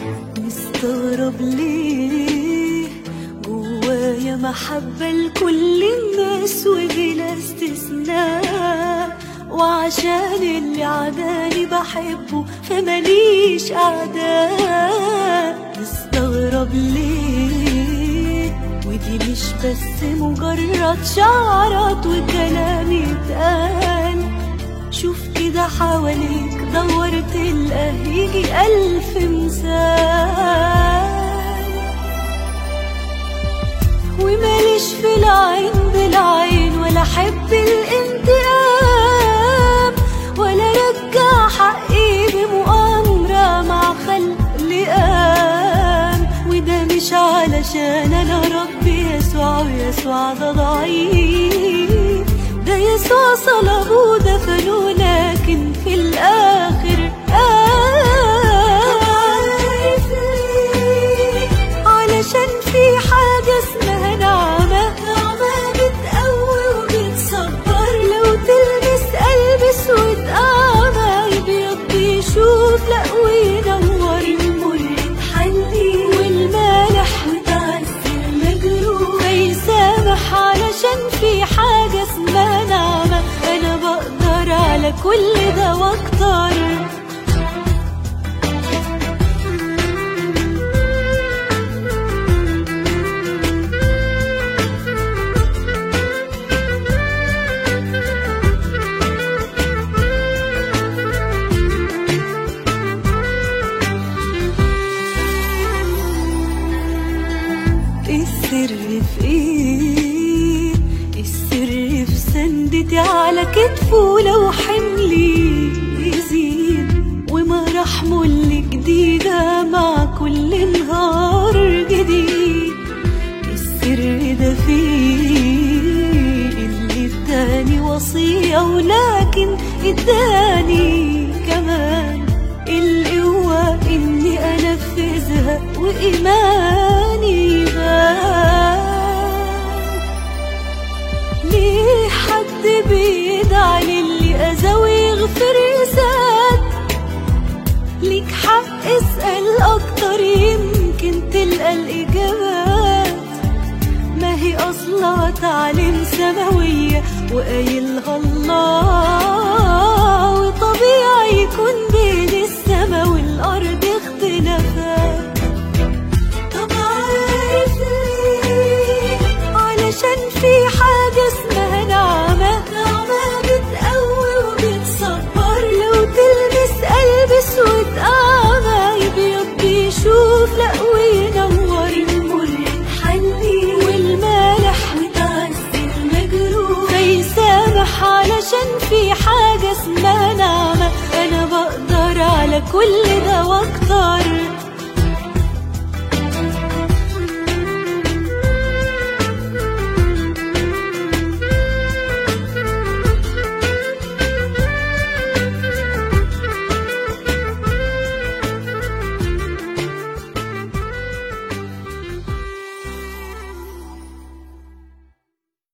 مستغرب ليه جوايا محبة لكل الناس وبلا استثناء وعشان اللي عداني بحبه فمليش أعداء مستغرب ليه ودي مش بس مجرد شعرات وكلام يتقال شوف كده حواليك دورت تلقى يجي ألف مثال وماليش في العين بالعين ولا أحب الانتقام ولا رجع حقي بمؤامرة مع خلق لئام وده مش علشان أنا ربي يسوع ويسوع ده ضعيف ده يسوع صلبه ودفنه لكن في الآخر عارف ليه؟ علشان في حاجة اسمها نعمة نعمة بتقوي وبتصبر لو تلمس قلب اسود أعمى يبيض بيشوف لأ وينور المر تحلي والمالح وتعسر مجروح فيسامح علشان في حاجة اسمها نعمة أنا بقدر على كل ده وأكتر السر في ايه السر في سندتي على كتفه لو حملي يزيد ومراحمه اللي جديدة مع كل نهار جديد السر ده فيه اللي اداني وصية ولكن اداني كمان القوة اني انفذها وايماني بان ليه حد بيدعي للي اذى ويغفر يساد ليك حق اسأل اكتر يمكن تلقى الاجابات ما هي اصلها تعليم سماوية وقايلها الله وطبيعي يكون بين السما والارض اختلافات طب عارف ليه علشان في حاجة اسمها نعمة نعمة بتقوي وبتصبر لو تلمس قلب اسود أعمى يبيض بيشوف لأ وينور المر تحلي والمالح وتعسر مجروح فيسامح علشان في حاجة اسمها نعمة أنا بقدر على كل ده وأكتر